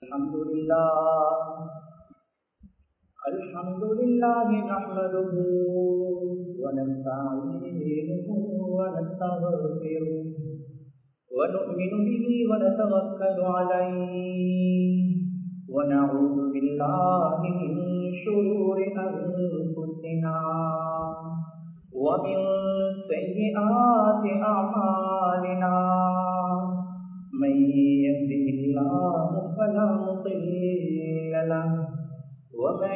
الحمد لله الحمد لله نحمده ونستعينه ونستغفره ونؤمن به ونتوكل عليه ونعوذ بالله من شرور أنفسنا ومن سيئات أعمالنا من يهده الله فلا مضل له ومن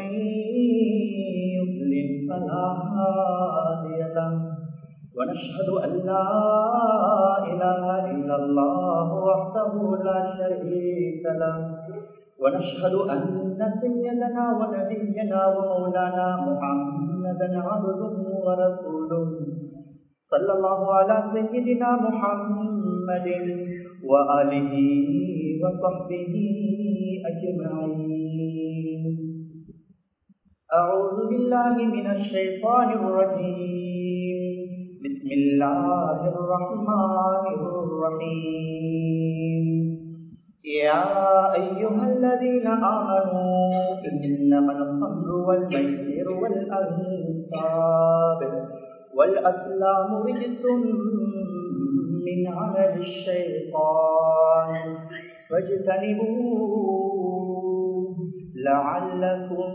يضلل فلا هادي له ونشهد أن لا إله إلا الله وحده لا شريك له ونشهد أن سيدنا ونبينا ومولانا محمدا عبده ورسوله صلى الله على سيدنا محمد وآله وصحبه أجمعين أعوذ بالله من الشيطان الرجيم بسم الله الرحمن الرحيم يا أيها الذين آمنوا إنما الخمر والميسر والأنصاب والأسلام رجس من عمل الشيطان فاجتنبوه لعلكم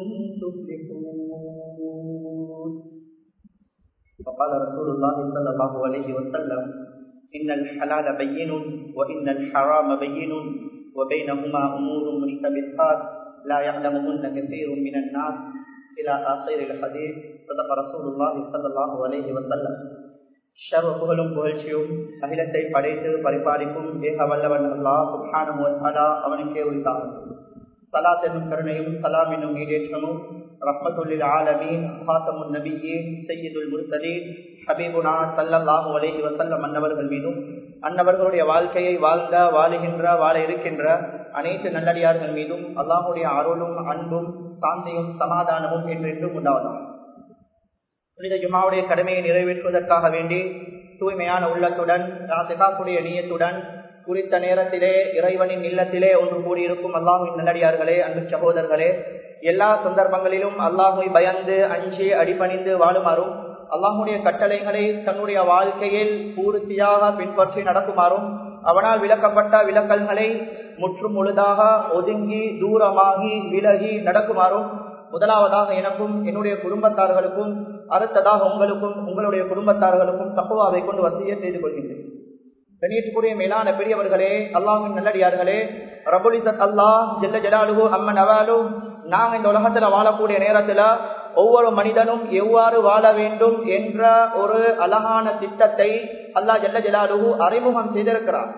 تفلحون فقال رسول الله صلى الله عليه وسلم إن الحلال بين وإن الحرام بين وبينهما أمور مشتبهات لا يعلمهن كثير من الناس إلى آخر الحديث صدق رسول الله صلى الله عليه وسلم ஷர்வ புகழும் புகழ்ச்சியும் அகிலத்தை படைத்து பரிபாலிக்கும் ஏக வல்லவன் அல்லா சுப்ஹானுவலா அவனுக்கே உரித்தாகும் சலாத் என்னும் கருணையும் சலாம் என்னும் ஈடேற்றமும் ரஹ்மத்துல்லில் ஆலமீன் ஹாத்தமுன் நபியே சையீதுல் முர்சலீன் ஹபீபுனா சல்லல்லாஹு அலைஹி வசல்லம் அன்னவர்கள் மீதும் அன்னவர்களுடைய வாழ்க்கையை வாழ்ந்த வாழுகின்ற வாழ இருக்கின்ற அனைத்து நல்லடியார்கள் மீதும் அல்லாஹுடைய அருளும் அன்பும் சாந்தியும் சமாதானமும் என்றென்றும் உண்டாவதாம் புனித ஜுமாவுடைய கடமையை நிறைவேற்றுவதற்காக வேண்டி தூய்மையான உள்ளத்துடன் ராசிகாக்குடைய நீயத்துடன் குறித்த நேரத்திலே இறைவனின் இல்லத்திலே ஒன்று கூடியிருக்கும் அல்லாஹுவின் நல்லடியார்களே அன்பு சகோதரர்களே எல்லா சந்தர்ப்பங்களிலும் அல்லாஹுவை பயந்து அஞ்சி அடிபணிந்து வாழுமாறும் அல்லாஹுடைய கட்டளைகளை தன்னுடைய வாழ்க்கையில் பூர்த்தியாக பின்பற்றி நடக்குமாறும் அவனால் விளக்கப்பட்ட விளக்கல்களை முற்றும் முழுதாக ஒதுங்கி தூரமாகி விலகி நடக்குமாறும் முதலாவதாக எனக்கும் என்னுடைய குடும்பத்தார்களுக்கும் அடுத்ததாக உங்களுக்கும் உங்களுடைய குடும்பத்தார்களுக்கும் தப்புவாவை கொண்டு வசிய செய்து கொள்கின்றேன் கணியத்துக்குரிய மேலான பெரியவர்களே அல்லாஹின் நல்லடியார்களே ரபுலிசத் அல்லாஹ் ஜெல்ல ஜலாலுகு அம்மன் அவாலு நாங்க இந்த உலகத்துல வாழக்கூடிய நேரத்துல ஒவ்வொரு மனிதனும் எவ்வாறு வாழ வேண்டும் என்ற ஒரு அழகான திட்டத்தை அல்லாஹ் ஜெல்ல ஜலாலுகு அறிமுகம் செய்திருக்கிறார்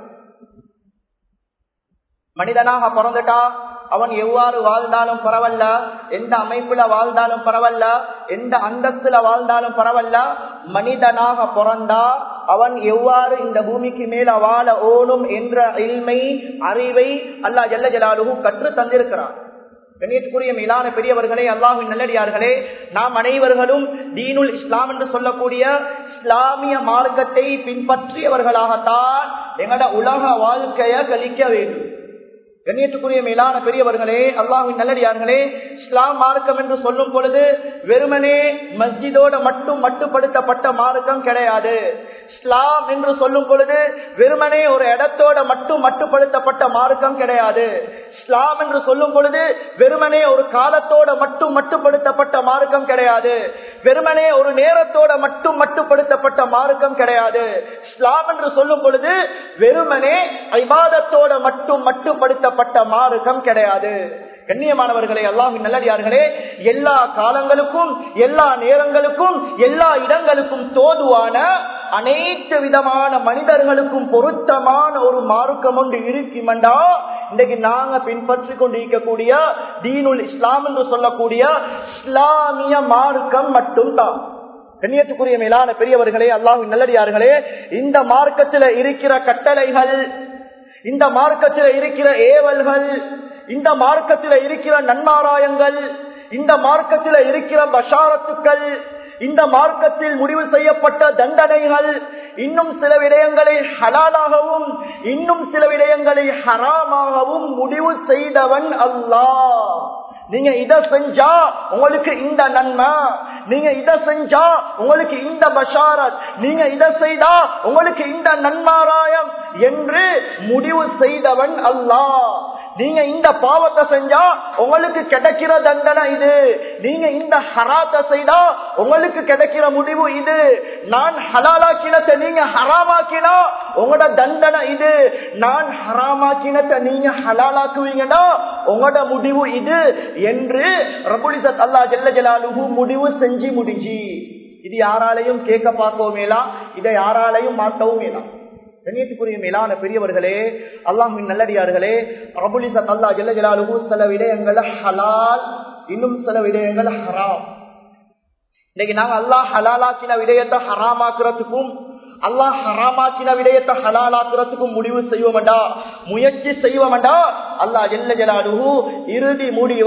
மனிதனாக பிறந்துட்டா அவன் எவ்வாறு வாழ்ந்தாலும் பரவல்ல எந்த அமைப்புல வாழ்ந்தாலும் பரவல்ல எந்த அந்தஸ்துல வாழ்ந்தாலும் பரவல்ல மனிதனாக பிறந்தா அவன் எவ்வாறு இந்த பூமிக்கு மேல வாழ ஓடும் என்ற இல்மை அறிவை அல்லா ஜல்ல ஜலாலுகு கற்று தந்திருக்கிறான் கண்ணியத்துக்குரிய மேலான பெரியவர்களே அல்லாஹின் நல்லடியார்களே நாம் அனைவர்களும் தீனுல் இஸ்லாம் என்று சொல்லக்கூடிய இஸ்லாமிய மார்க்கத்தை பின்பற்றியவர்களாகத்தான் எங்களோட உலக வாழ்க்கைய கழிக்க வேண்டும் கண்ணியத்துக்குரிய மேலான பெரியவர்களே அல்லாஹின் நல்லடியார்களே இஸ்லாம் மார்க்கம் என்று சொல்லும் பொழுது வெறுமனே மஸ்ஜிதோட மட்டும் மட்டுப்படுத்தப்பட்ட மார்க்கம் கிடையாது இஸ்லாம் என்று சொல்லும் பொழுது வெறுமனே ஒரு இடத்தோட மட்டும் மட்டுப்படுத்தப்பட்ட மார்க்கம் கிடையாது இஸ்லாம் என்று சொல்லும் பொழுது வெறுமனே ஒரு காலத்தோட மட்டும் மட்டுப்படுத்தப்பட்ட மார்க்கம் கிடையாது வெறுமனே ஒரு நேரத்தோட மட்டும் மட்டுப்படுத்தப்பட்ட மார்க்கம் கிடையாது இஸ்லாம் என்று சொல்லும் பொழுது வெறுமனே ஐபாதத்தோட மட்டும் மட்டுப்படுத்த சொல்லப்பட்ட மார்க்கம் கிடையாது கண்ணியமானவர்களே அல்லாஹின் நல்லடியார்களே எல்லா காலங்களுக்கும் எல்லா நேரங்களுக்கும் எல்லா இடங்களுக்கும் தோதுவான அனைத்து விதமான மனிதர்களுக்கும் பொருத்தமான ஒரு மார்க்கம் ஒன்று இருக்குமெண்டா இன்றைக்கு நாங்க பின்பற்றி கொண்டிருக்கக்கூடிய தீனுல் இஸ்லாம் என்று சொல்லக்கூடிய இஸ்லாமிய மார்க்கம் மட்டும்தான் கண்ணியத்துக்குரிய மேலான பெரியவர்களே அல்லாஹின் நல்லடியார்களே இந்த மார்க்கத்தில் இருக்கிற கட்டளைகள் இந்த மார்க்கத்தில் இருக்கிற ஏவல்கள் இந்த மார்க்கத்தில் இருக்கிற நன்மாராயங்கள் இந்த மார்க்கத்தில் இருக்கிற பஷாரத்துக்கள் இந்த மார்க்கத்தில் முடிவு செய்யப்பட்ட தண்டனைகள் இன்னும் சில விடயங்களை ஹலாலாகவும் இன்னும் சில விடயங்களை ஹராமாகவும் முடிவு செய்தவன் அல்லாஹ் நீங்க இத செஞ்சா உங்களுக்கு இந்த நன்மை நீங்க இத செஞ்சா உங்களுக்கு இந்த பஷாரத் நீங்க இத செய்தா உங்களுக்கு இந்த நன்மாராயம் என்று முடிவு செய்தவன் அல்லாஹ் நீங்க இந்த பாவத்தை செஞ்சா உங்களுக்கு கிடைக்கிற தண்டனை இது நீங்க இந்த ஹராத்தை செய்தா உங்களுக்கு கிடைக்கிற முடிவு இது நான் ஹலாலாக்கினத்தை நீங்க ஹராமாக்கினா உங்களோட தண்டனை இது நான் ஹராமாக்கினத்தை நீங்க ஹலாலாக்குவீங்கன்னா உங்களோட முடிவு இது என்று ரபுலிசத் அல்லா ஜல்ல ஜலாலுகு முடிவு செஞ்சு முடிஞ்சு இது யாராலையும் கேட்க பார்க்கவும் மேலாம் இதை யாராலையும் மாற்றவும் மேலாம் கண்ணியத்துக்குரிய மேலான பெரியவர்களே அல்லாஹின் நல்லடியார்களே பிரபுலிசத் அல்லா ஜல்ல ஜலாலுகு சில விடயங்கள் ஹலால் இன்னும் சில விடயங்கள் ஹராம் இன்னைக்கு நாங்க அல்லாஹ் ஹலாலாக்கின விடயத்தை ஹராமாக்குறதுக்கும் அல்லாஹ் ஹராமாக்கின விடயத்தை ஹலாலாக்குறதுக்கும் முடிவு செய்வோம்டா முயற்சி செய்வோம்டா அல்லாஹ் ஜல்ல ஜலாலுகு இறுதி முடிவ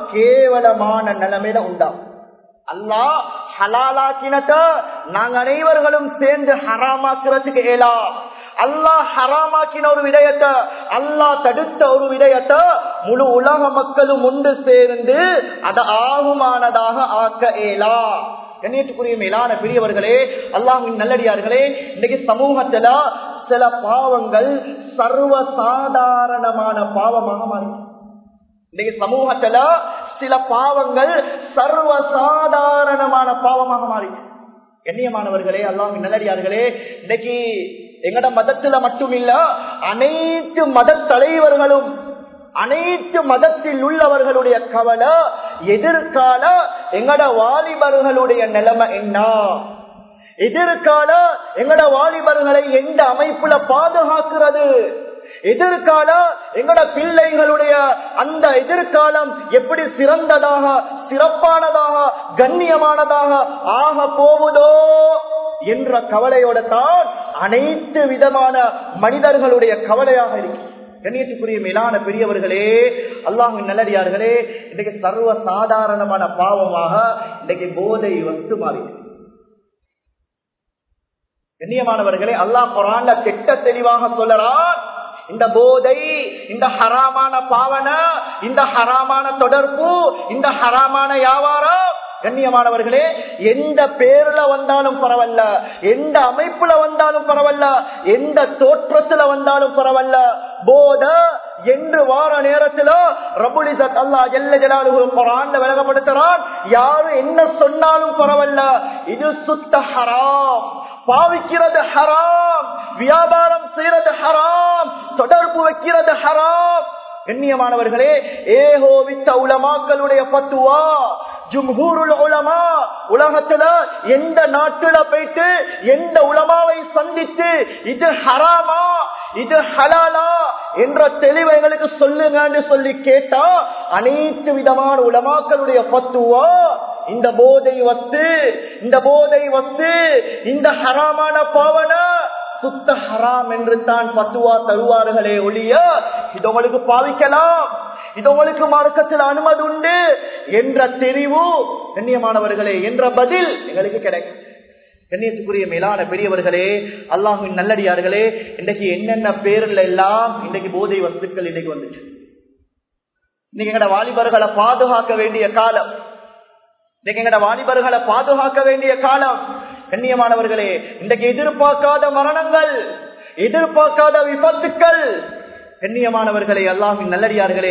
கேவலமான நிலைமையில உண்டாகும் அல்லாஹ் ஹலாலாக்கினத நாங்க அனைவர்களும் சேர்ந்து ஹராமாக்குறதுக்கு ஏலா அல்லாஹ் ஹராமாக்கின ஒரு விடயத்தை அல்லாஹ் தடுத்த ஒரு விடயத்தை முழு உலக மக்களும் ஒன்று சேர்ந்து அதை ஆகுமானதாக ஆக்க ஏலா கண்ணியத்துக்குரிய மேலான பெரியவர்களே அல்லாஹின் நல்லடியார்களே இன்னைக்கு சமூகத்துல சில பாவங்கள் சர்வ சாதாரணமான பாவமாக மாறி இன்னைக்கு சமூகத்துல சில பாவங்கள் சர்வ சாதாரணமான பாவமாக மாறி கண்ணியமானவர்களே அல்லாஹின் நல்லடியார்களே இன்னைக்கு எங்கட மதத்துல மட்டுமில்ல அனைத்து மத தலைவர்களும் அனைத்து மதத்தில் உள்ளவர்களுடைய கவலை எதிர்கால எங்கட வாலிபர்களுடைய நிலைமை என்ன எதிர்கால எங்கட வாலிபர்களை எந்த அமைப்புல பாதுகாக்கிறது எதிர்கால எங்கட பிள்ளைகளுடைய அந்த எதிர்காலம் எப்படி சிறந்ததாக சிறப்பானதாக கண்ணியமானதாக ஆக போவதோ என்ற கவலையோட தான் அனைத்து விதமான மனிதர்களுடைய கவலையாக இருக்கு கண்ணியத்துக்குரிய மேலான பெரியவர்களே அல்லாஹின் நல்லடியார்களே இன்றைக்கு சர்வ சாதாரணமான பாவமாக இன்றைக்கு போதை வஸ்து மாறி கண்ணியமானவர்களே அல்லாஹ் குரான்ல திட்ட தெளிவாக சொல்லறான் இந்த போதை இந்த ஹராமான பாவன இந்த ஹராமான தொடர்பு இந்த ஹராமான வியாபாரம் கண்ணியமானவர்களே எந்த பேர்ல வந்தாலும் பரவாயில்ல எந்த அமைப்புல வந்தாலும் பரவாயில்ல எந்த தோற்றத்துல வந்தாலும் பரவாயில்ல போத என்று வார நேரத்துல ரபுலிசத் அல்லா ஜல்ல ஜலாலுகு குரான்ல விலகப்படுத்துறான் யாரு என்ன சொன்னாலும் பரவாயில்ல இது சுத்த ஹராம் பாவிக்கிறது ஹராம் வியாபாரம் செய்யறது ஹராம் தொடர்பு வைக்கிறது ஹராம் கண்ணியமானவர்களே ஏகோவித்த உலமாக்களுடைய பத்துவா ஜும்ஹூருல் உலமா உலகத்துல எந்த நாட்டுல போயிட்டு எந்த உலமாவை சந்தித்து இது ஹராமா இது ஹலாலா என்ற தெளிவை எங்களுக்கு சொல்லுங்கன்னு சொல்லி கேட்டா அனைத்து விதமான உலமாக்களுடைய பத்துவா இந்த போதை வத்து இந்த போதை வத்து இந்த ஹராமான பாவன சுத்த ஹராம் என்று தான் பத்துவா தருவார்களே ஒழிய இது உங்களுக்கு பாவிக்கலாம் இது உங்களுக்கு மார்க்கத்தில் அனுமதி உண்டு என்ற தெரிவு கண்ணியமானவர்களே என்ற பதில் எங்களுக்கு கிடைக்கும் கண்ணியத்துக்குரிய மேலான பெரியவர்களே அல்லாஹின் நல்லடியார்களே இன்றைக்கு என்னென்ன பேர்ல எல்லாம் இன்றைக்கு போதை வஸ்துக்கள் இன்னைக்கு வந்துச்சு இன்னைக்கு எங்கட வாலிபர்களை பாதுகாக்க வேண்டிய காலம் இன்னைக்கு எங்கட வாலிபர்களை பாதுகாக்க வேண்டிய காலம் கண்ணியமானவர்களே இன்றைக்கு எதிர்பார்க்காத மரணங்கள் எதிர்பார்க்காத விபத்துக்கள் கண்ணியமானவர்களே அல்லாமின் நல்லடியார்களே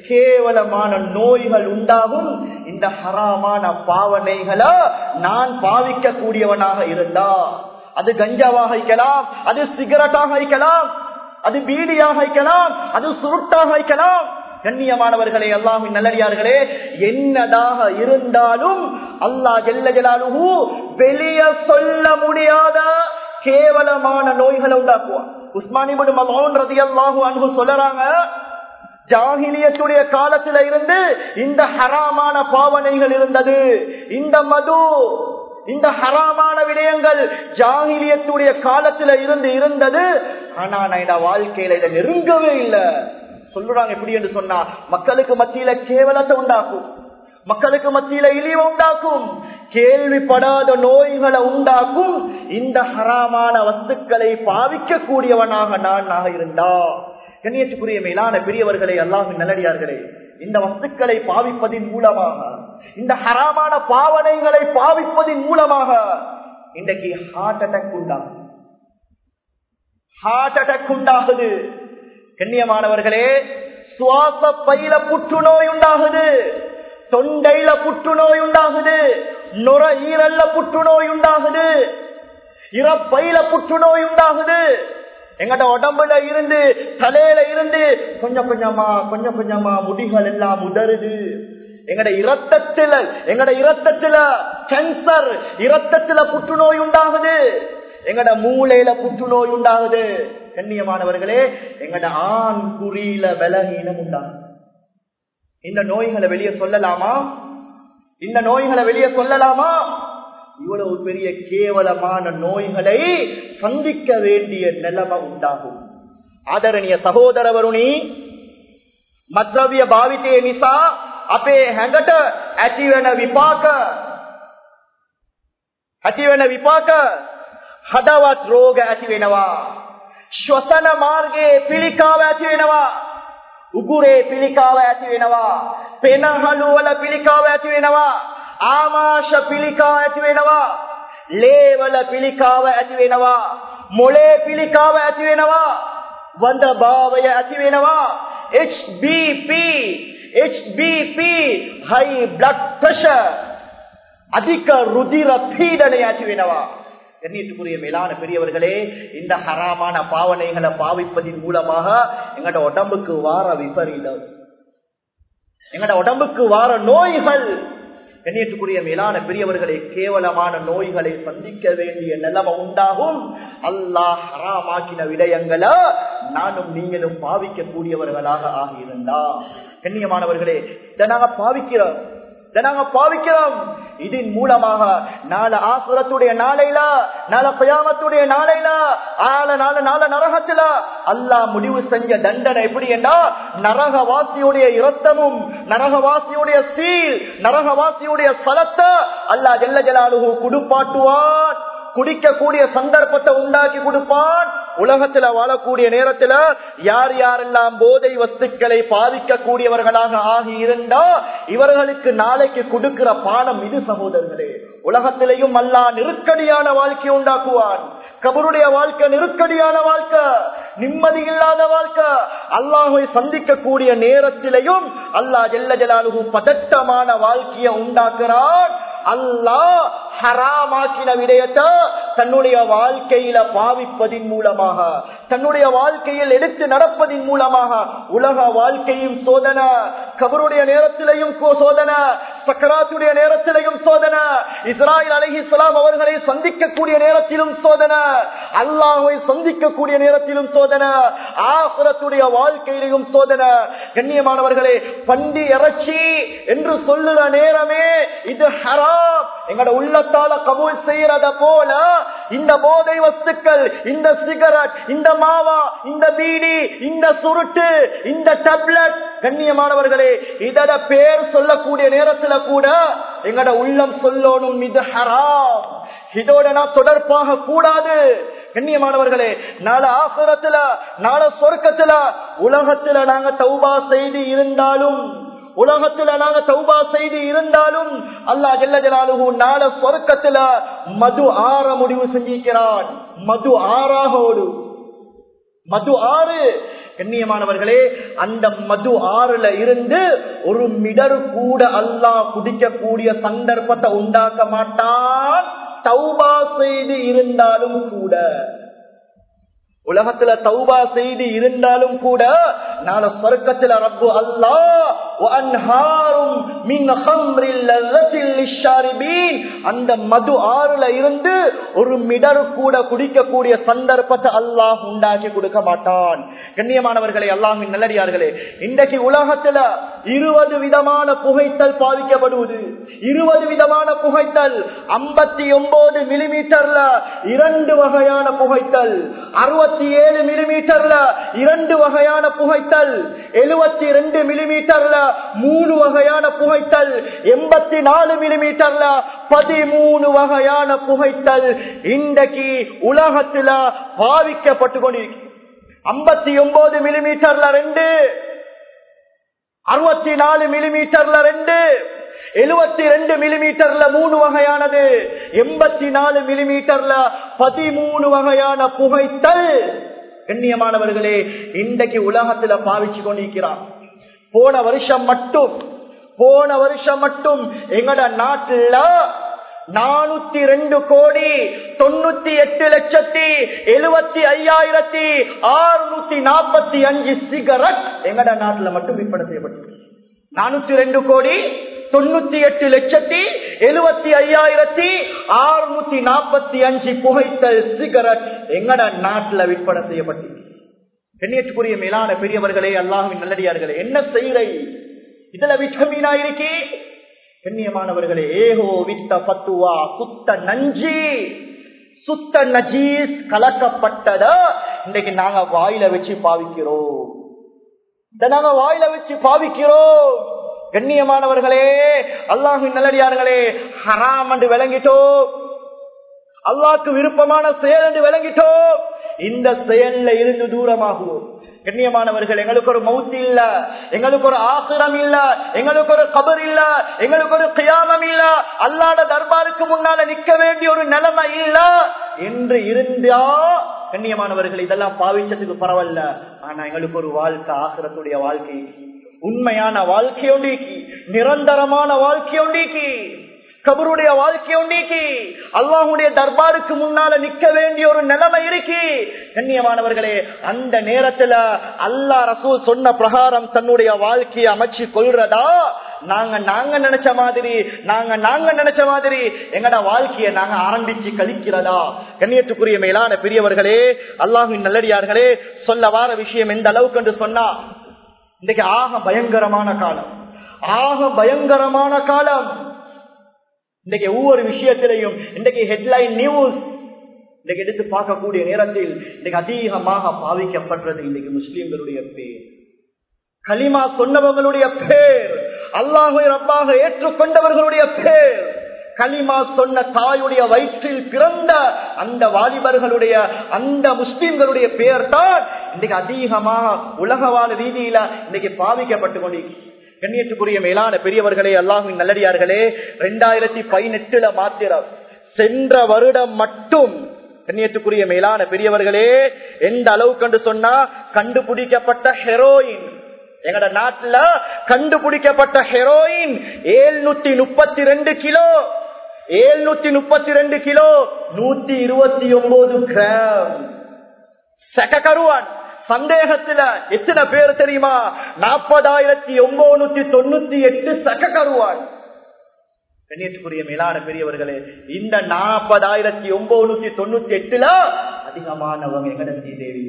கேவலமான நோய்கள் உண்டாகும் இந்த ஹராமான பாவனைகளை நான் பாவிக்க கூடியவனாக இருந்தா அது கஞ்சாவாக இருக்கலாம் அது சிகரெட்டாக இருக்கலாம் அது பீடியாக இருக்கலாம் அது சுருட்டாக இருக்கலாம் கண்ணியமானவர்களே அல்லாமின் நல்லடியார்களே என்னதாக இருந்தாலும் அல்லா ஜெல்ல ஜலாலுஹு வெளியே சொல்ல முடியாத கேவலமான நோய்களை உண்டாக்குவான் உஸ்மானிபுடு மலோன் ரதி அல்லாஹு அன்பு சொல்லறாங்க ஜாகிலியத்துடைய காலத்தில இருந்து இந்த ஹராமான பாவனைகள் இருந்தது இந்த மது இந்த ஹராமான விடயங்கள் ஜாகிலியத்துடைய காலத்துல இருந்து இருந்தது ஆனா நான் இந்த வாழ்க்கையில இதை நெருங்கவே இல்லை சொல்லுறாங்க எப்படி என்று சொன்னா மக்களுக்கு மத்தியில கேவலத்தை உண்டாக்கும் மக்களுக்கு மத்தியில இழிவை உண்டாக்கும் கேள்விப்படாத நோய்களை உண்டாக்கும் இந்த ஹராமான வஸ்துக்களை பாவிக்க கூடியவனாக நான் ஆக இருந்தா கண்ணியத்துக்குரிய மேலான பெரியவர்களே அல்லாஹின் நல்லடியார்களே இந்த வஸ்துக்களை பாவிப்பதின் மூலமாக இந்த ஹராமான பாவனைகளை பாவிப்பதின் மூலமாக இன்றைக்கு ஹார்ட் அட்டாக் உண்டாகும் ஹார்ட் அட்டாக் உண்டாகுது கண்ணியமானவர்களே சுவாச பையில புற்றுநோய் உண்டாகுது தொண்டையில புற்றுநோய் உண்டாகுது நுர ஈரல்ல புற்றுநோய் உண்டாகுது இறப்பையில புற்றுநோய் உண்டாகுது எங்கட உடம்புல இருந்து தலையில இருந்து கொஞ்சம் கொஞ்சமா கொஞ்சம் கொஞ்சமா முடிகள் எல்லாம் உதறுது எங்கட இரத்தத்துல எங்கட இரத்தத்துல கேன்சர் இரத்தத்துல புற்றுநோய் உண்டாகுது எங்கட மூளையில புற்றுநோய் உண்டாகுது கண்ணியமானவர்களே எங்கட ஆண் குறியில பலகீனம் உண்டாகுது இந்த நோய்களை வெளியே சொல்லலாமா இந்த நோய்களை வெளியே சொல்லலாமா இவ்வளவு பெரிய கேவலமான நோய்களை சந்திக்க வேண்டிய நிலைமை உண்டாகும் ආදරණීය සහෝදරවරුනි මත්ද්‍රව්‍ය භාවිතයේ නිසා අපේ හැඟට ඇතිවෙන විපාක ඇතිවෙන විපාක හදවත් රෝග ඇති වෙනවා ශ්වසන මාර්ගයේ පිළිකාව ඇති වෙනවා උගුරේ පිළිකාව ඇති වෙනවා පෙනහළු වල පිළිකාව ඇති වෙනවා ආමාශ පිළිකාව ඇති වෙනවා ලේවල පිළිකාව ඇති වෙනවා මොලේ පිළිකාව ඇති වෙනවා වඳ භාවය ඇති වෙනවා HBP HBP high blood pressure அதிக ருதிர பீடனை ஆற்றி வேணவா கண்ணியத்துக்குரிய மேலான பெரியவர்களே இந்த ஹராமான பாவனைகளை பாவிப்பதின் மூலமாக எங்கட உடம்புக்கு வார விபரீதம் எங்கட உடம்புக்கு வார நோய்கள் கண்ணியத்துக்குரிய மேலான பெரியவர்களை கேவலமான நோய்களை சந்திக்க வேண்டிய நிலைமை உண்டாகும் அல்லாஹ் ஹராமாக்கின விடயங்களை நானும் நீங்களும் பாவிக்க கூடியவர்களாக ஆகியிருந்தா கண்ணியமானவர்களே இதை நாங்க பாவிக்கிறோம் இதை நாங்க பாவிக்கிறோம் இதன் மூலமாக நாளை ஆசுரத்துடைய நாளையில நாளை பயாமத்துடைய நாளையில ஆள நாள நாள நரகத்துல அல்லாஹ் முடிவு செஞ்ச தண்டனை எப்படி என்றா நரகவாசியுடைய இரத்தமும் நரகவாசியுடைய சீல் நரகவாசியுடைய சலத்தை அல்லாஹ் ஜெல்ல ஜலாலுகு குடுப்பாட்டுவான் குடிக்கக்கூடிய சந்தர்ப்பத்தை உண்டாக்கி கொடுப்பான் உலகத்துல வாழக்கூடிய நேரத்துல யார் யாரெல்லாம் போதை வஸ்துக்களை பாதிக்க கூடியவர்களாக ஆகி இருந்தா இவர்களுக்கு நாளைக்கு கொடுக்கிற பானம் இது சகோதரர்களே உலகத்திலேயும் அல்லா நெருக்கடியான வாழ்க்கை உண்டாக்குவான் கபருடைய வாழ்க்கை நெருக்கடியான வாழ்க்கை நிம்மதி இல்லாத வாழ்க்கை அல்லாஹை சந்திக்கக்கூடிய நேரத்திலையும் அல்லாஹ் ஜெல்ல ஜலாலுகு பதட்டமான வாழ்க்கையை உண்டாக்குறான் அல்லாஹ் ஹராமாக்கின விடயத்தை தன்னுடைய வாழ்க்கையில பாவிப்பதின் மூலமாக தன்னுடைய வாழ்க்கையில் எடுத்து நடப்பதின் மூலமாக உலக வாழ்க்கையும் சோதனை கபருடைய நேரத்திலையும் சோதனை சக்கராத்துடைய நேரத்திலையும் சோதனை இஸ்ராயல் அலஹி இஸ்லாம் அவர்களை சந்திக்கக்கூடிய நேரத்திலும் சோதனை அல்லாஹை சந்திக்கக்கூடிய நேரத்திலும் சோதனை ஆசுரத்துடைய வாழ்க்கையிலும் சோதனை கண்ணியமானவர்களே பண்டி இறைச்சி என்று சொல்லுற நேரமே இது ஹராம் எங்கட உள்ளத்தால கபூல் செய்யறத போல இந்த போதை வஸ்துக்கள் இந்த சிகரெட் இந்த மாவா இந்த பீடி இந்த சுருட்டு இந்த டப்லெட் கண்ணியமானவர்களே இதோட பேர் சொல்லக்கூடிய நேரத்துல கூட எங்கட உள்ளம் சொல்லணும் இது ஹராம் இதோட நான் தொடர்பாக கூடாது கண்ணியமானவர்களே நாள ஆசுரத்துல நாள சொர்க்கத்துல உலகத்துல நாங்க தௌபா செய்து இருந்தாலும் உலகத்துல நாங்க தௌபா செய்து இருந்தாலும் அல்லா ஜெல்ல ஜலாலுகு நாள சொர்க்கத்துல மது ஆற முடிவு செஞ்சிருக்கிறான் மது ஆறாக ஓடு மது ஆறு கண்ணியமானவர்களே அந்த மது ஆறுல இருந்து ஒரு மிடர் கூட அல்லாஹ் குடிக்கக்கூடிய சந்தர்ப்பத்தை உண்டாக்க மாட்டான் தௌபா செய்து இருந்தாலும் கூட உலகத்துல தௌபா செய்து இருந்தாலும் கூட நாள சொர்க்கத்துல ரப்பு அல்லாஹ் அந்த மது ஆறுல இருந்து ஒரு மிடரு கூட குடிக்கக்கூடிய சந்தர்ப்பத்தை அல்லாஹ் உண்டாக்கி கொடுக்க மாட்டான் கண்ணியமானவர்களே அல்லாஹின் நல்லடியார்களே இன்றைக்கு உலகத்துல இருபது விதமான புகைத்தல் பாதிக்கப்படுவது இருபது விதமான புகைத்தல் ஐம்பத்தி ஒன்பது மில்லிமீட்டர்ல இரண்டு வகையான புகைத்தல் அறுபத்தி ஏழு மில்லிமீட்டர்ல இரண்டு வகையான புகைத்தல் எழுபத்தி ரெண்டு மில்லிமீட்டர்ல மூணு வகையான புகைத்தல் எண்பத்தி நாலு மில்லிமீட்டர்ல பதிமூணு வகையான புகைத்தல் இன்றைக்கு உலகத்துல பாவிக்கப்பட்டு கொண்டிருக்கு ஐம்பத்தி ஒன்பது மில்லிமீட்டர்ல ரெண்டு அறுபத்தி நாலு மில்லிமீட்டர்ல ரெண்டு எழுபத்தி ரெண்டு மில்லிமீட்டர்ல மூணு வகையானது எண்பத்தி நாலு மில்லிமீட்டர்ல பதிமூணு வகையான புகைத்தல் கண்ணியமானவர்களே இன்றைக்கு உலகத்துல பாவிச்சு கொண்டிருக்கிறான் போன வருஷம் மட்டும் போன வருஷம் மட்டும் எங்கட நாட்டுல நானூத்தி ரெண்டு கோடி தொண்ணூத்தி எட்டு லட்சத்தி எழுபத்தி ஐயாயிரத்தி ஆறுநூத்தி நாற்பத்தி அஞ்சு சிகரெட் எங்கட நாட்டுல மட்டும் விற்பனை செய்யப்பட்டது நானூத்தி ரெண்டு கோடி தொண்ணூத்தி எட்டு லட்சத்தி எழுபத்தி ஐயாயிரத்தி ஆறுநூத்தி நாற்பத்தி அஞ்சு புகைத்தல் சிகரெட் எங்கட நாட்டுல விற்பனை செய்யப்பட்டது கண்ணியத்துக்குரிய மேலான பெரியவர்களே அல்லாஹின் நல்லடியார்களே என்ன செய்யறை இதுல விட்டமீனா இருக்கே கண்ணியமானவர்களே ஏகோ வித்த பத்துவா சுத்த நஞ்சி சுத்த நஜீஸ் கலக்கப்பட்டத இன்னைக்கு நாங்க வாயில வச்சு பாவிக்கிறோம் இதை நாங்க வாயில வச்சு பாவிக்கிறோம் கண்ணியமானவர்களே அல்லாஹின் நல்லடியார்களே ஹராம் என்று விளங்கிட்டோம் அல்லாக்கு விருப்பமான செயல் என்று விளங்கிட்டோம் இந்த செயல்ல இருந்து தூரமாகுவோம் கண்ணியமானவர்கள் எங்களுக்கு ஒரு மவுத்து இல்ல எங்களுக்கு ஒரு ஆசிரம் இல்ல எங்களுக்கு ஒரு கபர் இல்ல எங்களுக்கு ஒரு கியாமம் இல்ல அல்லாட தர்பாருக்கு முன்னால நிக்க வேண்டிய ஒரு நிலைமை இல்ல என்று இருந்தா கண்ணியமானவர்கள் இதெல்லாம் பாவிச்சதுக்கு பரவாயில்ல ஆனா எங்களுக்கு ஒரு வாழ்க்கை ஆசிரத்துடைய வாழ்க்கை உண்மையான வாழ்க்கையொண்டிக்கு நிரந்தரமான வாழ்க்கையொண்டிக்கு கபருடைய வாழ்க்கையொண்டிக்கு அல்லாஹுடைய தர்பாருக்கு முன்னால நிக்க வேண்டிய ஒரு நிலைமை இருக்கு கண்ணியமானவர்களே அந்த நேரத்துல அல்லா ரசூல் சொன்ன பிரகாரம் தன்னுடைய வாழ்க்கையை அமைச்சு கொள்றதா நாங்க நாங்க நினைச்ச மாதிரி நாங்க நாங்க நினைச்ச மாதிரி எங்கட வாழ்க்கையை நாங்க ஆரம்பிச்சு கழிக்கிறதா கண்ணியத்துக்குரிய மேலான பெரியவர்களே அல்லாஹின் நல்லடியார்களே சொல்ல வார விஷயம் எந்த அளவுக்கு என்று சொன்னா இன்றைக்கு ஆக பயங்கரமான காலம் ஆக பயங்கரமான காலம் இன்றைக்கு ஒவ்வொரு விஷயத்திலையும் இன்றைக்கு ஹெட்லைன் நியூஸ் இன்றைக்கு எடுத்து பார்க்கக்கூடிய நேரத்தில் இன்றைக்கு அதிகமாக பாவிக்கப்படுறது இன்றைக்கு முஸ்லீம்களுடைய பேர் களிமா சொன்னவங்களுடைய பேர் அல்லாஹை ரப்பாக ஏற்றுக்கொண்டவர்களுடைய பேர் களிமா சொன்ன தாயுடைய வயிற்றில் பிறந்த அந்த வாலிபர்களுடைய அந்த முஸ்லிம்களுடைய பெயர் தான் இன்னைக்கு அதிகமாக உலகவாழ ரீதியில இன்னைக்கு பாவிக்கப்பட்டு கொண்டிருக்கிறது கண்ணியத்துக்குரிய மேலான பெரியவர்களே அல்லாஹின் நல்லடியார்களே ரெண்டாயிரத்தி பதினெட்டுல மாத்திரம் சென்ற வருடம் மட்டும் கண்ணியத்துக்குரிய மேலான பெரியவர்களே எந்த அளவுக்கு என்று சொன்னா கண்டுபிடிக்கப்பட்ட ஹெரோயின் எங்கட நாட்டுல கண்டுபிடிக்கப்பட்ட ஹெரோயின் ஏழ்நூத்தி முப்பத்தி ரெண்டு கிலோ ஏழ்நூத்தி முப்பத்தி ரெண்டு கிலோ நூத்தி இருபத்தி ஒன்பது கிராம் சககருவான் சந்தேகத்துல எத்தனை பேர் தெரியுமா நாற்பதாயிரத்தி ஒன்பது தொண்ணூத்தி எட்டு சககருவான் கண்ணியத்துக்குரிய மேலான பெரியவர்களே இந்த நாற்பதாயிரத்தி ஒன்பது தொண்ணூத்தி எட்டுல அதிகமானவங்க எங்கட ஸ்ரீதேவி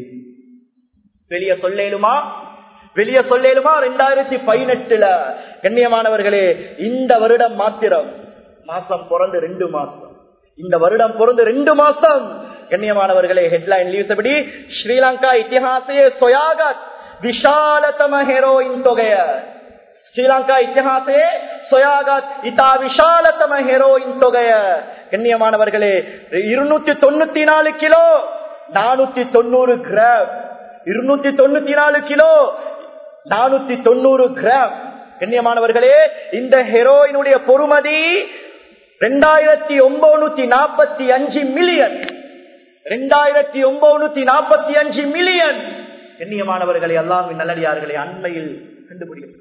வெளிய சொல்லேலுமா வெளிய சொல்லேலுமா ரெண்டாயிரத்தி பதினெட்டுல கண்ணியமானவர்களே இந்த வருடம் மாத்திரம் மாசம் பிறந்து ரெண்டு மாசம் இந்த வருடம் பிறந்து ரெண்டு மாசம் கண்ணியமானவர்களே ஹெட்லைன் லீவ்ஸ் எப்படி ஸ்ரீலங்கா இத்திஹாசே சொயாகத் ವಿಶಾಲತಮ ಹೆರೋಯಿನ್ ತೊಗೆಯ ಶ್ರೀಲಂಕಾ ಇತಿಹಾಸೇ சொயாகத் இதா விஷாலத்தம ஹெரோயின் தொகைய கண்ணியமானவர்களே இருநூத்தி தொண்ணூத்தி நாலு கிலோ நானூத்தி தொண்ணூறு கிராம் இருநூத்தி தொண்ணூத்தி நாலு கிலோ நானூத்தி தொண்ணூறு கிராம் கண்ணியமானவர்களே இந்த ஹெரோயினுடைய பொறுமதி ரெண்டாயிரத்தி ஒன்பது நாற்பத்தி அஞ்சு மில்லியன் ரெண்டாயிரத்தி ஒன்பது நாற்பத்தி அஞ்சு மில்லியன் கண்ணியமானவர்களை எல்லாம் நல்லடியார்களை அண்மையில் கண்டுபிடிக்க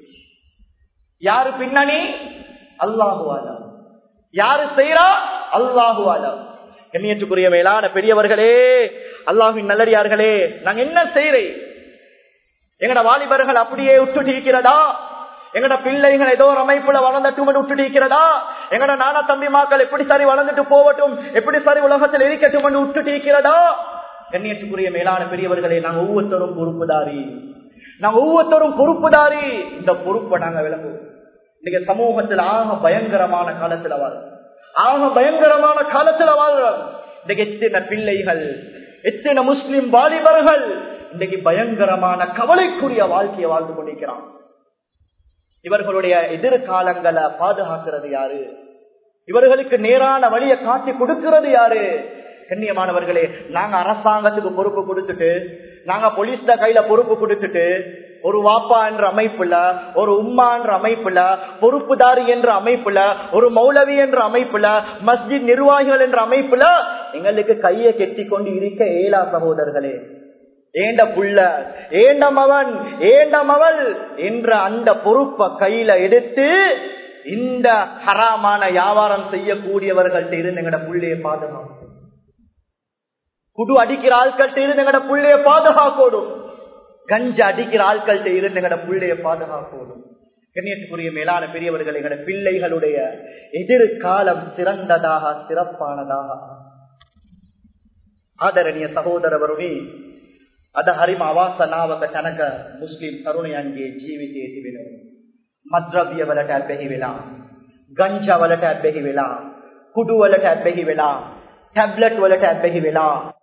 யாரு பின்னணி அல்லாஹுவாலம் யாரு செய்யறா அல்லாஹுவாலம் கண்ணியத்துக்குரிய மேலான பெரியவர்களே அல்லாஹின் நல்லடியார்களே நாங்க என்ன செய்யறேன் எங்கட வாலிபர்கள் அப்படியே விட்டுட்டு இருக்கிறதா எங்கட பிள்ளைகள் ஏதோ ஒரு அமைப்புல வளர்ந்துட்டும் விட்டுட்டு இருக்கிறதா எங்கட நானா தம்பி மாக்கள் எப்படி சரி வளர்ந்துட்டு போகட்டும் எப்படி சரி உலகத்தில் இருக்கட்டும் என்று விட்டுட்டு இருக்கிறதா கண்ணியத்துக்குரிய மேலான பெரியவர்களை நாங்க ஒவ்வொருத்தரும் பொறுப்புதாரி நாங்க ஒவ்வொருத்தரும் பொறுப்புதாரி இந்த பொறுப்பை நாங்க விளங்குவோம் இன்னைக்கு சமூகத்தில் ஆக பயங்கரமான காலத்துல வாழ்றோம் ஆக பயங்கரமான காலத்துல வாழ்றோம் இன்னைக்கு எத்தனை பிள்ளைகள் எத்தனை முஸ்லிம் வாலிபர்கள் இன்னைக்கு பயங்கரமான கவலைக்குரிய வாழ்க்கையை வாழ்ந்து கொண்டிருக்கிறான் இவர்களுடைய எதிர்காலங்களை பாதுகாக்கிறது யாரு இவர்களுக்கு நேரான வழியை காட்டி கொடுக்கிறது யாரு கண்ணியமானவர்களே நாங்க அரசாங்கத்துக்கு பொறுப்பு கொடுத்துட்டு நாங்க போலீஸ்ல கையில பொறுப்பு கொடுத்துட்டு ஒரு வாப்பா என்ற அமைப்புல ஒரு உம்மா என்ற அமைப்புல பொறுப்புதாரி என்ற அமைப்புல ஒரு மௌலவி என்ற அமைப்புல மஸ்ஜித் நிர்வாகிகள் என்ற அமைப்புல எங்களுக்கு கையை கெட்டி கொண்டு இருக்க ஏலா சகோதரர்களே ஏண்ட புள்ள ஏண்ட மவன் ஏண்ட மவள் என்ற அந்த பொறுப்பை கையில எடுத்து இந்த ஹராமான வியாபாரம் செய்யக்கூடியவர்கள்ட்ட இருந்து எங்கட புள்ளைய பாதுகாக்கும் குடு அடிக்கிற ஆட்கள்கிட்ட இருந்து எங்கட புள்ளைய பாதுகாக்கோடும் கஞ்ச அடிக்கிற ஆட்கள்கிட்ட இருந்து எங்கட புள்ளைய பாதுகாக்கோடும் கண்ணியத்துக்குரிய மேலான பெரியவர்கள் எங்கட பிள்ளைகளுடைய எதிர்காலம் சிறந்ததாக சிறப்பானதாக ಆದರಣೀಯ ಸಹೋದರವರುಣಿ ಅದ ಹರಿಮ ಅವಾಸ ನಾವಕ ತನಕ ಮುಸ್ಲಿಂ ತರುಣಿಯಂಗೆ ಜೀವಿತೇಟಿವೆನು ಮದ್ರವ್ಯ ವಲಟ ಬೆಹಿವೆಲ ಗಂಜ ವಲಟ ಬೆಹಿವೆಲ ಕುಡು ವಲಟ ಬೆಹಿವೆಲ ಟ್ಯಾಬ್ಲೆಟ್ ವಲಟ ಬೆಹಿವೆಲ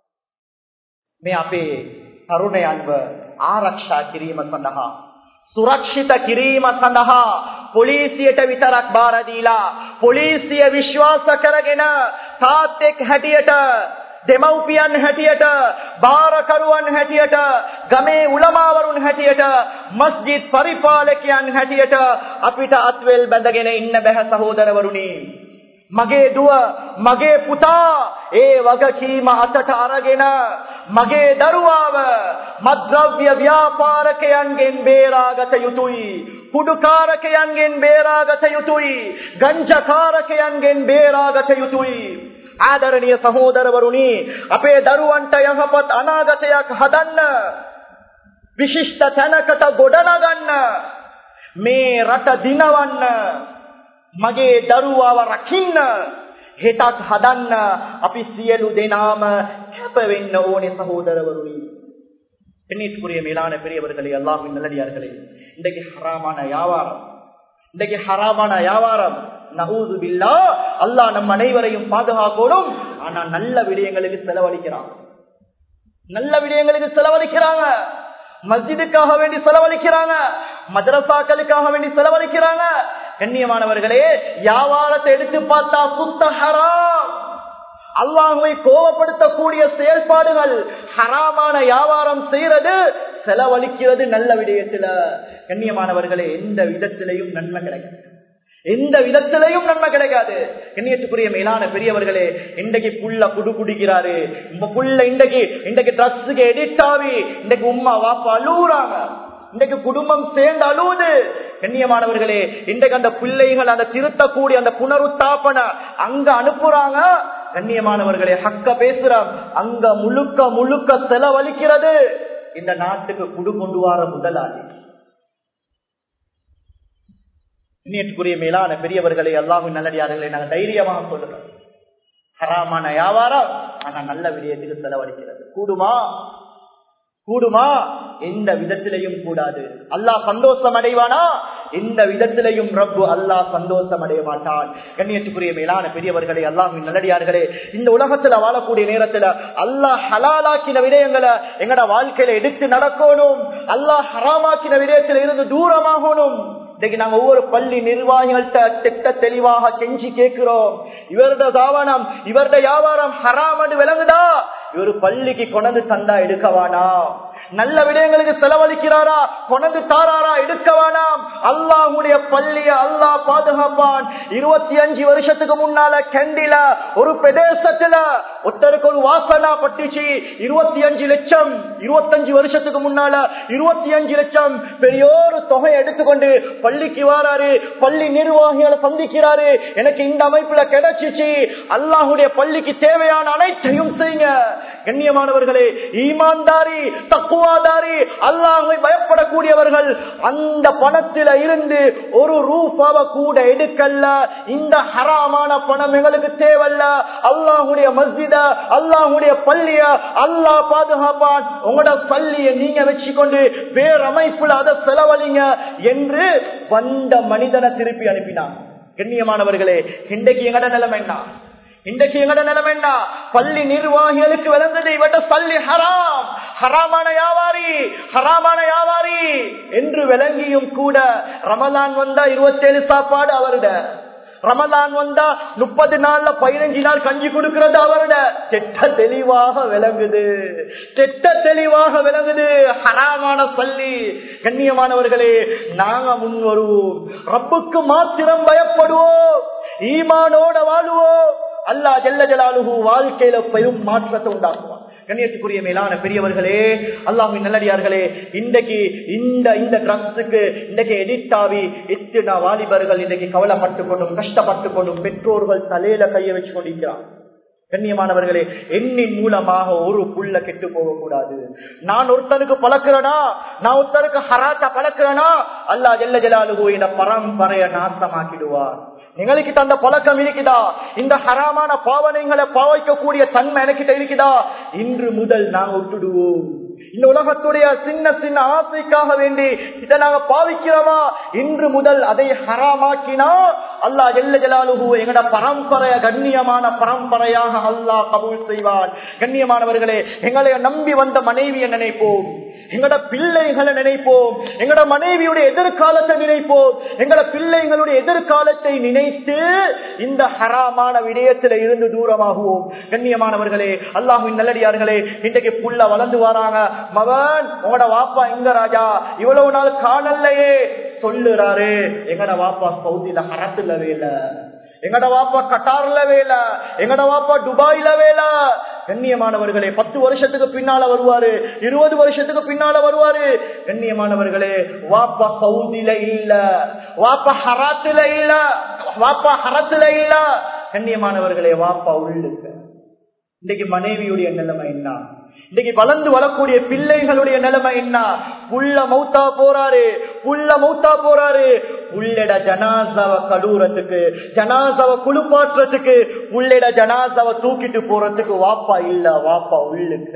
මේ අපේ තරුණයන්ව ආරක්ෂා කිරීම සඳහා සුරක්ෂිත කිරීම සඳහා පොලිසියට විතරක් බාර දීලා පොලිසිය විශ්වාස කරගෙන තාත්තෙක් හැටියට දෙමව්පියන් හැටියට බාරකරුවන් හැටියට ගමේ උලමාවරුන් හැටියට මස්ජිද් පරිපාලකයන් හැටියට අපිට අත්වෙල් බැඳගෙන ඉන්න බැහැ සහෝදරවරුනි මගේ දුව මගේ පුතා ඒ වගකීම අතට අරගෙන මගේ දරුවාව මද්‍රව්‍ය ව්‍යාපාරකයන්ගෙන් බේරාගත යුතුයි කුඩුකාරකයන්ගෙන් බේරාගත යුතුයි ගංජකාරකයන්ගෙන් බේරාගත යුතුයි ආදරණීය සහෝදරවරුනි අපේ දරුවන්ට යහපත් අනාගතයක් හදන්න විශිෂ්ට තැනකට ගොඩනගන්න මේ රට දිනවන්න මගේ දරුවාව රකින්න හෙටක් හදන්න අපි සියලු දෙනාම කැප වෙන්න ඕනේ සහෝදරවරුනි பெண்ணிற்குரிய மேலான பெரியவர்களே அல்லாஹின் நல்லடியார்களே இன்றைக்கு ஹராமான வியாபாரம் இன்றைக்கு ஹராமான வியாபாரம் நகூது பில்லா அல்லாஹ் நம் அனைவரையும் பாதுகாக்கணும் ஆனா நல்ல விடயங்களுக்கு செலவழிக்கிறான் நல்ல விடயங்களுக்கு செலவழிக்கிறாங்க மஸ்ஜிதுக்காக வேண்டி செலவழிக்கிறாங்க மதரசாக்களுக்காக வேண்டி செலவழிக்கிறாங்க கண்ணியமானவர்களே வியாபாரத்தை எடுத்து பார்த்தா சுத்த ஹராம் அல்லாஹுவை கோபப்படுத்தக்கூடிய செயல்பாடுகள் ஹராமான வியாபாரம் செய்யறது செலவழிக்கிறது நல்ல விடயத்துல கண்ணியமானவர்களே எந்த விதத்திலையும் நன்மை கிடைக்கும் எந்த விதத்திலையும் நன்மை கிடைக்காது கண்ணியத்துக்குரிய மேலான பெரியவர்களே இன்றைக்கு புள்ள குடு குடிக்கிறாரு புள்ள இன்றைக்கு இன்றைக்கு ட்ரஸ்ஸுக்கு எடிட் ஆகி இன்றைக்கு உமா வாப்பா அழுகுறாங்க இன்றைக்கு குடும்பம் சேர்ந்து அழுவுது கண்ணியமானவர்களே இன்றைக்கு அந்த பிள்ளைகள் அந்த திருத்தக்கூடிய அந்த புனருத்தாப்பன அங்க அனுப்புறாங்க கண்ணியமானவர்களே ஹக்க பேசுறான் அங்க முழுக்க முழுக்க செலவழிக்கிறது இந்த நாட்டுக்கு குடு கொண்டு வர முதலாளி நேற்றுக்குரிய மேலான பெரியவர்களை எல்லாரும் நல்லடியார்களை நாங்கள் தைரியமாக சொல்லுறோம் ஹராமான வியாபாரம் ஆனா நல்ல விடயத்துக்கு செலவழிக்கிறது கூடுமா கூடுமா எந்த விதத்திலையும் கூடாது அல்லாஹ் சந்தோஷம் அடைவானா எந்த விதத்திலையும் ரப்பு அல்லாஹ் சந்தோஷம் அடைய மாட்டான் கண்ணியத்துக்குரிய மேலான பெரியவர்களே அல்லாஹின் நல்லடியார்களே இந்த உலகத்துல வாழக்கூடிய நேரத்துல அல்லாஹ் ஹலாலாக்கின விடயங்களை எங்கட வாழ்க்கையில எடுத்து நடக்கணும் அல்லாஹ் ஹராமாக்கின விடயத்துல இருந்து தூரமாகணும் இன்னைக்கு நாங்க ஒவ்வொரு பள்ளி நிர்வாகிகள்கிட்ட திட்ட தெளிவாக கெஞ்சி கேட்கிறோம் இவருடைய தாவனம் இவருடைய வியாபாரம் ஹராமடு விளங்குதா இவரு பள்ளிக்கு கொண்டு தந்தா எடுக்கவானா நல்ல விடயங்களுக்கு செலவழிக்கிறாரா கொண்டு தாராரா எடுக்க வேணாம் அல்லாஹுடைய பள்ளிய அல்லாஹ் பாதுகாப்பான் இருபத்தி அஞ்சு வருஷத்துக்கு முன்னால கண்டில ஒரு பிரதேசத்துல ஒருத்தருக்கு ஒரு வாசனா பட்டுச்சு இருபத்தி அஞ்சு லட்சம் இருபத்தஞ்சு வருஷத்துக்கு முன்னால இருபத்தி அஞ்சு லட்சம் பெரியோரு தொகை எடுத்துக்கொண்டு பள்ளிக்கு வாராரு பள்ளி நிர்வாகிகளை சந்திக்கிறாரு எனக்கு இந்த அமைப்புல கிடைச்சிச்சு அல்லாஹுடைய பள்ளிக்கு தேவையான அனைத்தையும் செய்யுங்க கண்ணியமானவர்களே ஈமான்தாரி தக்குவாதாரி அல்லாஹை பயப்படக்கூடியவர்கள் அந்த பணத்தில இருந்து ஒரு ரூபாவை கூட எடுக்கல்ல இந்த ஹராமான பணம் எங்களுக்கு தேவையில்ல அல்லாஹுடைய மஸ்ஜித அல்லாஹுடைய பள்ளிய அல்லாஹ் பாதுகாப்பான் உங்களோட பள்ளியை நீங்க வச்சுக்கொண்டு வேற அமைப்புல அதை செலவழிங்க என்று வந்த மனிதனை திருப்பி அனுப்பினான் கண்ணியமானவர்களே இன்றைக்கு எங்கட நிலைமை என்ன இன்றைக்கு எங்கட நிலைமை என்ன பள்ளி நிர்வாகிகளுக்கு விளங்குது இவட்ட பள்ளி ஹராம் ஹராமான வியாபாரி ஹராமான வியாபாரி என்று விளங்கியும் கூட ரமலான் வந்தா இருபத்தேழு சாப்பாடு அவருட ரமலான் வந்தா முப்பது நாள்ல பதினஞ்சு நாள் கஞ்சி கொடுக்கிறது அவருட திட்ட தெளிவாக விளங்குது திட்ட தெளிவாக விளங்குது ஹராமான பள்ளி கண்ணியமானவர்களே நாங்க முன் வருவோம் ரப்புக்கு மாத்திரம் பயப்படுவோம் ஈமானோட வாழுவோம் அல்லா ஜல்ல ஜலாலுகு வாழ்க்கையில பெரும் மாற்றத்தை உண்டாக்குவான் கண்ணியத்துக்குரிய மேலான பெரியவர்களே அல்லாமின் நல்லடியார்களே இன்றைக்கு இந்த இந்த ட்ரக்ஸுக்கு இன்றைக்கு எடிட் ஆகி எத்தனை வாலிபர்கள் இன்றைக்கு கவலைப்பட்டு கொண்டும் கஷ்டப்பட்டு கொண்டும் பெற்றோர்கள் தலையில கையை வச்சு கொண்டிருக்கிறான் கண்ணியமானவர்களே எண்ணின் மூலமாக ஒரு புள்ள கெட்டு போக கூடாது நான் ஒருத்தனுக்கு பழக்கிறனா நான் ஒருத்தருக்கு ஹராத்தா பழக்கிறனா அல்லா ஜெல்ல ஜலாலுகு என பரம்பரைய நாசமாக்கிடுவார் எங்களுக்கு தந்த பழக்கம் இருக்குதா இந்த ஹராமான பாவனைகளை பாவைக்கக்கூடிய தன்மை எனக்கிட்ட இருக்குதா இன்று முதல் நாங்க விட்டுடுவோம் இந்த உலகத்துடைய சின்ன சின்ன ஆசைக்காக வேண்டி இதை நாங்க பாவிக்கிறோமா இன்று முதல் அதை ஹராமாக்கினா அல்லா ஜெல்ல ஜலாலுகு எங்கட பரம்பரைய கண்ணியமான பரம்பரையாக அல்லாஹ் கபூல் செய்வான் கண்ணியமானவர்களே எங்களை நம்பி வந்த மனைவியை நினைப்போம் எங்கட பிள்ளைகளை நினைப்போம் எங்கட மனைவியுடைய எதிர்காலத்தை நினைப்போம் எங்கட பிள்ளைகளுடைய எதிர்காலத்தை நினைத்து இந்த ஹராமான விடயத்தில இருந்து தூரமாகுவோம் கண்ணியமானவர்களே அல்லாஹின் நல்லடியார்களே இன்றைக்கு புள்ள வளர்ந்து வராங்க மகன் உங்களோட வாப்பா எங்க ராஜா இவ்வளவு நாள் காணலையே சொல்லுறாரு எங்கட வாப்பா சவுதியில ஹரத்துல வேல எங்கட வாப்பா கட்டார்ல வேல எங்கட வாப்பா துபாயில வேல கண்ணியமானவர்களே பத்து வருஷத்துக்கு பின்னால வருவாரு இருபது வருஷத்துக்கு பின்னால வருவாரு கண்ணியமானவர்களே வாப்பா சவுதியில இல்ல வாப்பா ஹராத்துல இல்ல வாப்பா ஹரத்துல இல்ல கண்ணியமானவர்களே வாப்பா உள்ளுக்க இன்னைக்கு மனைவியுடைய நிலைமை என்ன இன்னைக்கு வளர்ந்து வரக்கூடிய பிள்ளைகளுடைய நிலைமை என்ன புள்ள மௌத்தா போறாரு புள்ள மௌத்தா போறாரு புள்ளட ஜனாசாவ கழுவுறதுக்கு ஜனாசாவ குளிப்பாட்டுறதுக்கு புள்ளட ஜனாசாவ தூக்கிட்டு போறதுக்கு வாப்பா இல்ல வாப்பா உள்ளுக்க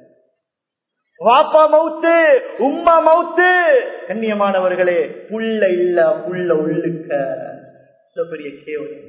வாப்பா மவுத்து உம்மா மவுத்து கண்ணியமானவர்களே புள்ள இல்ல புள்ள உள்ளுக்க பெரிய கேவலம்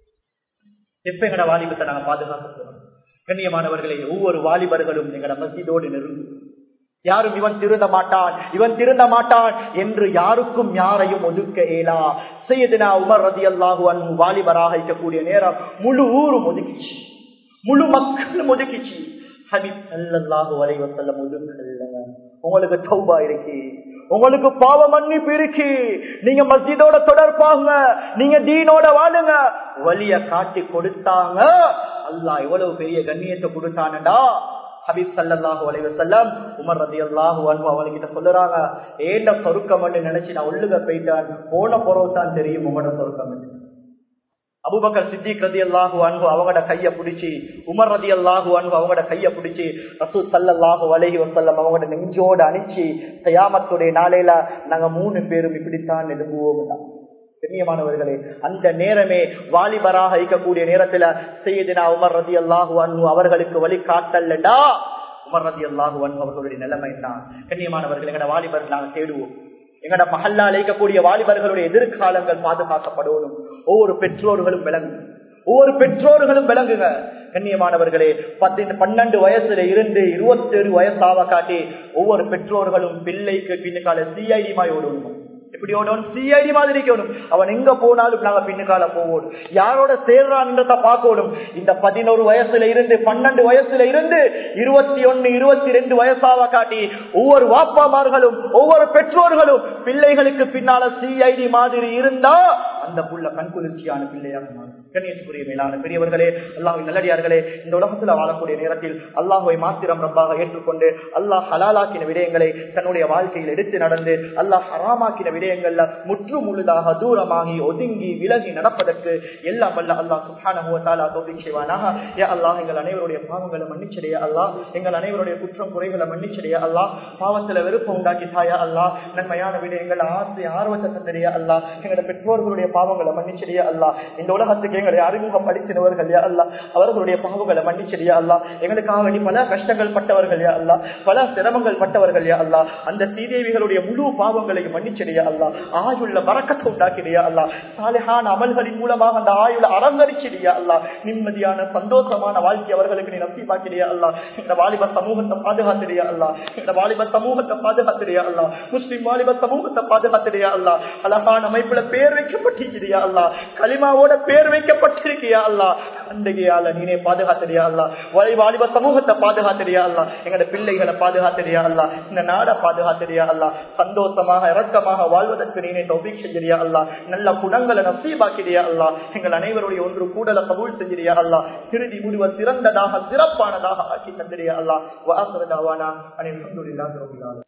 எப்ப எங்கட வாலிபத்தை நாங்க பாதுகாக்க போறோம் கண்ணியமானவர்களே ஒவ்வொரு வாலிபர்களும் எங்கட மசிதோடு நெருங்கும் யாரும் இவன் திருந்த மாட்டான் இவன் திருந்த மாட்டான் என்று யாருக்கும் யாரையும் ஒதுக்க இயலா செய்யதுனா உமர் ரதி அல்லாஹு அன்பு வாலிபராக இருக்கக்கூடிய நேரம் முழு ஊரும் ஒதுக்கிச்சு முழு மக்களும் ஒதுக்கிச்சு ஹபீப் அல்லாஹு வலைவசல்லம் ஒதுக்கல்ல உங்களுக்கு தௌபா இருக்கு உங்களுக்கு பாவ மன்னிப்பு இருக்கு நீங்க மஸ்ஜிதோட தொடர்பாங்க நீங்க தீனோட வாழுங்க வழிய காட்டி கொடுத்தாங்க அல்லா எவ்வளவு பெரிய கண்ணியத்தை கொடுத்தானடா ஹபீப் சல்லாஹூ அலைவ செல்லம் உமர் ரதி அல்லாஹூ அன்பு அவங்ககிட்ட சொல்லுறாங்க ஏண்ட சொருக்கம் நினைச்சு நான் உள்ளுக போயிட்டான் போன பொறவுதான் தெரியும் உங்களோட சொருக்கம் அபுபக்கர் சித்திக் ரதி அல்லாஹு அன்பு அவங்களோட கைய பிடிச்சி உமர் ரதி அல்லாஹு அன்பு அவங்களோட கைய பிடிச்சி ரசூ சல்லாஹு அலஹி வசல்லம் அவங்களோட நெஞ்சோடு அணிச்சு தயாமத்துடைய நாளையில நாங்க மூணு பேரும் இப்படித்தான் எழும்புவோம் கண்ணியமானவர்களே அந்த நேரமே வாலிபராக இருக்கக்கூடிய நேரத்துல செய்தினா உமர் ரதி அல்லாஹு அன்பு அவர்களுக்கு வழி காட்டல்லடா உமர் ரதி அல்லாஹு அன்பு அவர்களுடைய நிலைமை தான் கண்ணியமானவர்கள் எங்கட வாலிபர்கள் நாங்க தேடுவோம் எங்கட மஹல்லா அழைக்கக்கூடிய வாலிபர்களுடைய எதிர்காலங்கள் பாதுகாக்கப்படணும் ஒவ்வொரு பெற்றோர்களும் விளங்கு ஒவ்வொரு பெற்றோர்களும் விளங்குங்க கண்ணியமானவர்களே பத்து பன்னெண்டு வயசுல இருந்து இருபத்தி ஏழு வயசாக காட்டி ஒவ்வொரு பெற்றோர்களும் பிள்ளைக்கு பின்னுக்கால சிஐடி மாய் ஓடணும் எப்படி ஓடணும் சிஐடி மாதிரி இருக்கணும் அவன் எங்க போனாலும் நாங்க பின்னுக்கால போவோம் யாரோட சேர்றான்றத பார்க்கணும் இந்த பதினோரு வயசுல இருந்து பன்னெண்டு வயசுல இருந்து இருபத்தி ஒன்னு இருபத்தி ரெண்டு வயசாக காட்டி ஒவ்வொரு வாப்பாமார்களும் ஒவ்வொரு பெற்றோர்களும் பிள்ளைகளுக்கு பின்னால சிஐடி மாதிரி இருந்தா அந்த புள்ள கண்குளிர்ச்சியான பிள்ளையாக மாறும் கண்ணியத்துக்குரிய மேலான பெரியவர்களே அல்லாஹின் நல்லடியார்களே இந்த உலகத்துல வாழக்கூடிய நேரத்தில் அல்லாஹுவை மாத்திரம் ரப்பாக ஏற்றுக்கொண்டு அல்லாஹ் ஹலாலாக்கின விடயங்களை தன்னுடைய வாழ்க்கையில் எடுத்து நடந்து அல்லாஹ் ஹராமாக்கின விடயங்கள்ல முற்று முழுதாக தூரமாகி ஒதுங்கி விலகி நடப்பதற்கு எல்லாம் வல்ல அல்லாஹ் சுஹானா தோப்பி செய்வானாக ஏ அல்லாஹ் எங்கள் அனைவருடைய பாவங்களை மன்னிச்சடைய அல்லாஹ் எங்கள் அனைவருடைய குற்றம் குறைகளை மன்னிச்சடைய அல்லாஹ் பாவத்துல வெறுப்ப உண்டாக்கி தாயா அல்லாஹ் நன்மையான விடயங்கள் ஆசை ஆர்வத்தை தந்தடைய அல்லாஹ் எங்களுடைய பெற்றோர்களுடைய பாவங்களை மன்னிச்சடைய அல்லாஹ் இந்த உலகத்துக்கு எங்களை அறிமுகப்படுத்தினவர்கள் யா அல்லாஹ் அவர்களுடைய பாவங்களை மன்னிச்சடைய அல்லாஹ் எங்களுக்காக வேண்டி பல கஷ்டங்கள் பட்டவர்கள் யா அல்லாஹ் பல சிரமங்கள் பட்டவர்கள் யா அல்லாஹ் அந்த சீதேவிகளுடைய முழு பாவங்களையும் மன்னிச்சடைய அல்லாஹ் ஆயுள்ள வரக்கத்தை உண்டாக்கிறியா அல்லாஹ் சாலிஹான அமல்களின் மூலமாக அந்த ஆயுள அலங்கரிச்சிடியா அல்லாஹ் நிம்மதியான சந்தோஷமான வாழ்க்கை அவர்களுக்கு நீ நம்பி பார்க்கிறியா அல்லாஹ் இந்த வாலிப சமூகத்தை பாதுகாத்திரியா அல்லாஹ் இந்த வாலிப சமூகத்தை பாதுகாத்திரியா அல்லாஹ் முஸ்லிம் வாலிப சமூகத்தை பாதுகாத்திரியா அல்லாஹ் அழகான அமைப்புல பேர் வைக்கப்பட்டிருக்கிறியா அல்லாஹ் களிமாவோட பேர் வைக்கப்பட்டிருக்கியா அல்லாஹ் அந்தகையால நீனே பாதுகாத்திரியா அல்லாஹ் வலை வாலிப சமூகத்தை பாதுகாத்திரியா அல்லாஹ் எங்களோட பிள்ளைகளை பாதுகாத்திரியா அல்லாஹ் இந்த நாடை பாதுகாத்திரியா அல்லாஹ் சந்தோஷமாக இரக்கமாக வாழ்வதற்கு நீனே தௌபீக் செஞ்சிரியா அல்லாஹ் நல்ல குணங்களை நசீபாக்கிறியா அல்லாஹ் எங்கள் அனைவருடைய ஒன்று கூடல கபூல் செஞ்சிரியா அல்லாஹ் திருதி முடிவ சிறந்ததாக சிறப்பானதாக ஆக்கி தந்திரியா அல்லாஹ் வாசரதாவானா அனைவரும்